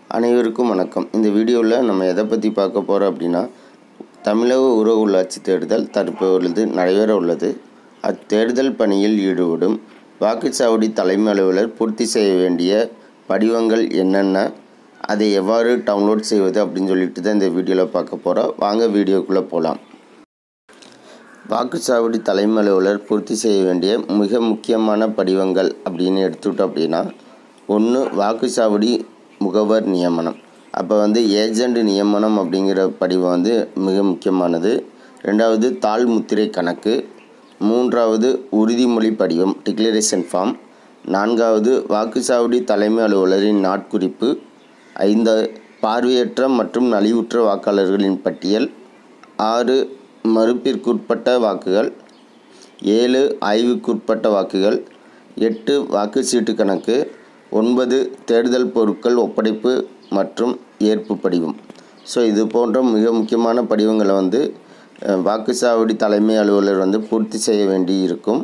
அனைவருக்கும் வணக்கம் இந்த வீடியோவில் நம்ம எதை பற்றி பார்க்க போகிறோம் அப்படின்னா தமிழக ஊரக உள்ளாட்சி தேர்தல் தற்பொழுது நடைபெற உள்ளது அத்தேர்தல் பணியில் ஈடுபடும் வாக்குச்சாவடி தலைமை அலுவலர் பூர்த்தி செய்ய வேண்டிய படிவங்கள் என்னென்ன அதை எவ்வாறு டவுன்லோட் செய்வது அப்படின்னு சொல்லிட்டு தான் இந்த வீடியோவில் பார்க்க போகிறோம் வாங்க வீடியோக்குள்ளே போகலாம் வாக்குச்சாவடி தலைமை அலுவலர் பூர்த்தி செய்ய வேண்டிய மிக முக்கியமான படிவங்கள் அப்படின்னு எடுத்துக்கிட்டோம் அப்படின்னா ஒன்று வாக்குச்சாவடி முகவர் நியமனம் அப்போ வந்து ஏஜெண்ட் நியமனம் அப்படிங்கிற படிவம் வந்து மிக முக்கியமானது ரெண்டாவது தாள் முத்திரை கணக்கு மூன்றாவது உறுதிமொழி படிவம் டிக்ளரேஷன் ஃபார்ம் நான்காவது வாக்குச்சாவடி தலைமை அலுவலரின் நாட்குறிப்பு ஐந்து பார்வையற்ற மற்றும் நலிவுற்ற வாக்காளர்களின் பட்டியல் ஆறு மறுப்பிற்குட்பட்ட வாக்குகள் ஏழு ஆய்வுக்குட்பட்ட வாக்குகள் எட்டு வாக்குச்சீட்டு கணக்கு ஒன்பது தேர்தல் பொருட்கள் ஒப்படைப்பு மற்றும் ஏற்பு படிவம் ஸோ இது போன்ற மிக முக்கியமான படிவங்களை வந்து அஹ், வாக்குச்சாவடி தலைமை அலுவலர் வந்து பூர்த்தி செய்ய வேண்டி இருக்கும்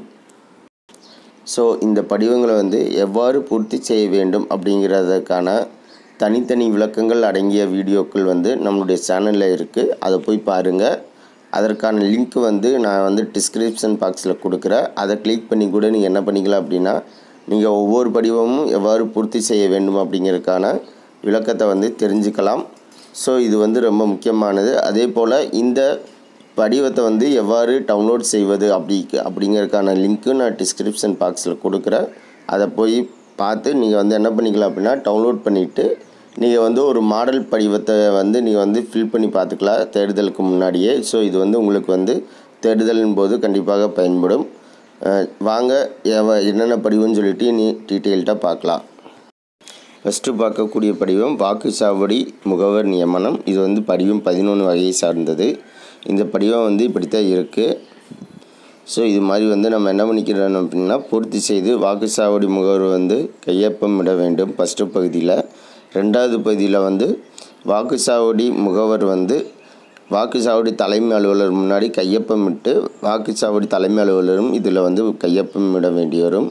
ஸோ இந்த படிவங்களை வந்து எவ்வாறு பூர்த்தி செய்ய வேண்டும் அப்படிங்கிறதுக்கான தனித்தனி விளக்கங்கள் அடங்கிய வீடியோக்கள் வந்து நம்மளுடைய சேனலில் இருக்குது அதை போய் பாருங்கள் அதற்கான லிங்க் வந்து நான் வந்து டிஸ்கிரிப்ஷன் பாக்ஸில் கொடுக்குறேன் அதை கிளிக் பண்ணி கூட நீங்கள் என்ன பண்ணிக்கலாம் அப்படின்னா நீங்கள் ஒவ்வொரு படிவமும் எவ்வாறு பூர்த்தி செய்ய வேண்டும் அப்படிங்கிறதுக்கான விளக்கத்தை வந்து தெரிஞ்சுக்கலாம் ஸோ இது வந்து ரொம்ப முக்கியமானது அதே போல் இந்த படிவத்தை வந்து எவ்வாறு டவுன்லோட் செய்வது அப்படி அப்படிங்கிறதுக்கான லிங்க்கு நான் டிஸ்கிரிப்ஷன் பாக்ஸில் கொடுக்குறேன் அதை போய் பார்த்து நீங்கள் வந்து என்ன பண்ணிக்கலாம் அப்படின்னா டவுன்லோட் பண்ணிவிட்டு நீங்கள் வந்து ஒரு மாடல் படிவத்தை வந்து நீங்கள் வந்து ஃபில் பண்ணி பார்த்துக்கலாம் தேர்தலுக்கு முன்னாடியே ஸோ இது வந்து உங்களுக்கு வந்து தேர்தலின் போது கண்டிப்பாக பயன்படும் அஹ் வாங்க எவ- என்னென்ன படிவம்னு சொல்லிட்டு நீ டீட்டெயில்டாக பார்க்கலாம் ஃபஸ்ட்டு பார்க்கக்கூடிய படிவம் வாக்குச்சாவடி முகவர் நியமனம் இது வந்து படிவம் பதினொன்று வகையை சார்ந்தது இந்த படிவம் வந்து இப்படித்தான் இருக்குது ஸோ இது மாதிரி வந்து நம்ம என்ன பண்ணிக்கிறோம் அப்படின்னா பூர்த்தி செய்து வாக்குச்சாவடி முகவர் வந்து கையொப்பமிட வேண்டும் ஃபஸ்ட்டு பகுதியில் ரெண்டாவது பகுதியில் வந்து வாக்குச்சாவடி முகவர் வந்து வாக்குச்சாவடி தலைமை அலுவலர் முன்னாடி கையொப்பமிட்டு வாக்குச்சாவடி தலைமை அலுவலரும் இதில் வந்து கையொப்பமிட வேண்டி வரும்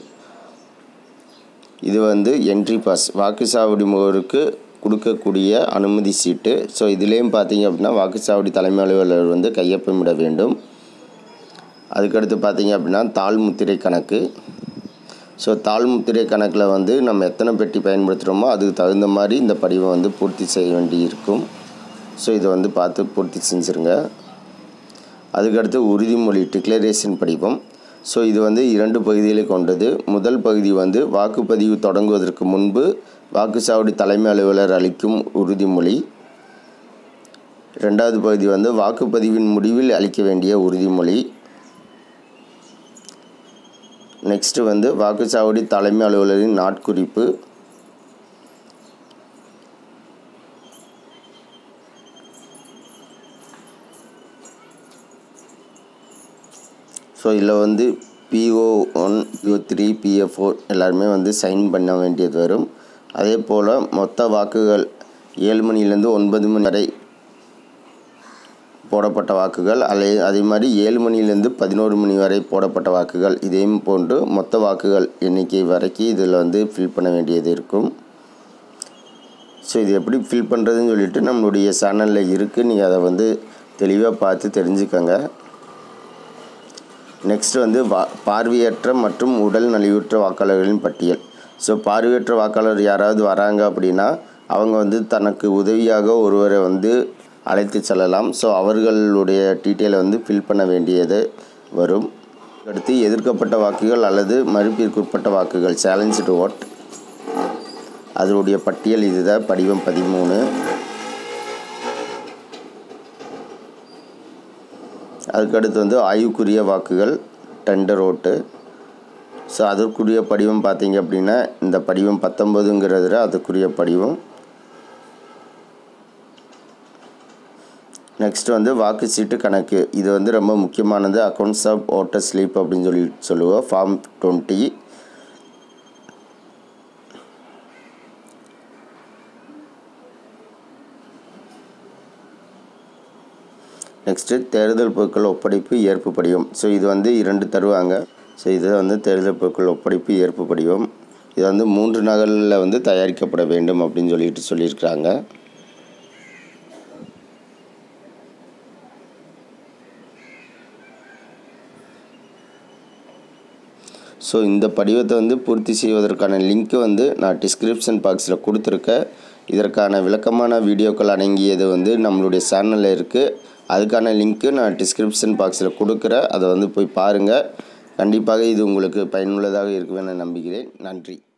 இது வந்து என்ட்ரி பாஸ் வாக்குச்சாவடி முகவருக்கு கொடுக்கக்கூடிய அனுமதி சீட்டு ஸோ இதுலேயும் பார்த்தீங்க அப்படின்னா வாக்குச்சாவடி தலைமை அலுவலர் வந்து கையொப்பமிட வேண்டும் அதுக்கடுத்து பார்த்தீங்க அப்படின்னா தாள் முத்திரை கணக்கு ஸோ தாள் முத்திரை கணக்கில் வந்து நம்ம எத்தனை பெட்டி பயன்படுத்துகிறோமோ அதுக்கு தகுந்த மாதிரி இந்த படிவம் வந்து பூர்த்தி செய்ய வேண்டி இருக்கும் ஸோ இதை வந்து பார்த்து பூர்த்தி செஞ்சுருங்க அதுக்கடுத்து உறுதிமொழி டிக்ளரேஷன் படிவம் ஸோ இது வந்து இரண்டு பகுதிகளை கொண்டது முதல் பகுதி வந்து வாக்குப்பதிவு தொடங்குவதற்கு முன்பு வாக்குச்சாவடி தலைமை அலுவலர் அளிக்கும் உறுதிமொழி ரெண்டாவது பகுதி வந்து வாக்குப்பதிவின் முடிவில் அளிக்க வேண்டிய உறுதிமொழி நெக்ஸ்ட்டு வந்து வாக்குச்சாவடி தலைமை அலுவலரின் நாட்குறிப்பு ஸோ இதில் வந்து P O one P O three P F four எல்லாருமே வந்து சைன் பண்ண வேண்டியது வரும் அதே போல் மொத்த வாக்குகள் ஏழு மணிலேருந்து ஒன்பது மணி வரை போடப்பட்ட வாக்குகள் அதே அதே மாதிரி ஏழு மணிலேருந்து பதினோரு மணி வரை போடப்பட்ட வாக்குகள் இதையும் போன்று மொத்த வாக்குகள் எண்ணிக்கை வரைக்கும் இதில் வந்து ஃபில் பண்ண வேண்டியது இருக்கும் ஸோ இது எப்படி ஃபில் பண்ணுறதுன்னு சொல்லிட்டு நம்மளுடைய சேனலில் இருக்குது நீங்கள் அதை வந்து தெளிவாக பார்த்து தெரிஞ்சுக்கங்க நெக்ஸ்ட் வந்து வா பார்வையற்ற மற்றும் உடல் நலிவுற்ற வாக்காளர்களின் பட்டியல் ஸோ பார்வையற்ற வாக்காளர் யாராவது வராங்க அப்படின்னா அவங்க வந்து தனக்கு உதவியாக ஒருவரை வந்து அழைத்து செல்லலாம் ஸோ அவர்களுடைய டீட்டெயிலை வந்து ஃபில் பண்ண வேண்டியது வரும் அடுத்து எதிர்க்கப்பட்ட வாக்குகள் அல்லது மறுப்பிற்குட்பட்ட வாக்குகள் சேலஞ்சு டு ஓட் அதனுடைய பட்டியல் இதுதான் படிவம் பதிமூணு அதுக்கடுத்து வந்து ஆய்வுக்குரிய வாக்குகள் டெண்டர் ஓட்டு ஸோ அதற்குரிய படிவம் பார்த்தீங்க அப்படின்னா இந்த படிவம் பத்தொம்பதுங்கிறதுல அதுக்குரிய படிவம் நெக்ஸ்ட் வந்து வாக்குச்சீட்டு கணக்கு இது வந்து ரொம்ப முக்கியமானது அக்கௌண்ட்ஸ் ஆஃப் ஓட்டர் ஸ்லீப் அப்படின்னு சொல்லி சொல்லுவோம் ஃபார்ம் டுவெண்ட்டி நெக்ஸ்ட்டு தேர்தல் பொருட்கள் ஒப்படைப்பு ஏற்பு படிவம் ஸோ இது வந்து இரண்டு தருவாங்க ஸோ இது வந்து தேர்தல் பொருட்கள் ஒப்படைப்பு ஏற்பு படிவம் இது வந்து மூன்று நகலில் வந்து தயாரிக்கப்பட வேண்டும் அப்படின்னு சொல்லிட்டு சொல்லியிருக்கிறாங்க ஸோ இந்த படிவத்தை வந்து பூர்த்தி செய்வதற்கான லிங்க்கு வந்து நான் டிஸ்கிரிப்ஷன் பாக்ஸில் கொடுத்துருக்கேன் இதற்கான விளக்கமான வீடியோக்கள் அடங்கியது வந்து நம்மளுடைய சேனலில் இருக்குது அதுக்கான லிங்க்கு நான் டிஸ்கிரிப்ஷன் பாக்ஸில் கொடுக்குறேன் அதை வந்து போய் பாருங்கள் கண்டிப்பாக இது உங்களுக்கு பயனுள்ளதாக இருக்கும் என நம்புகிறேன் நன்றி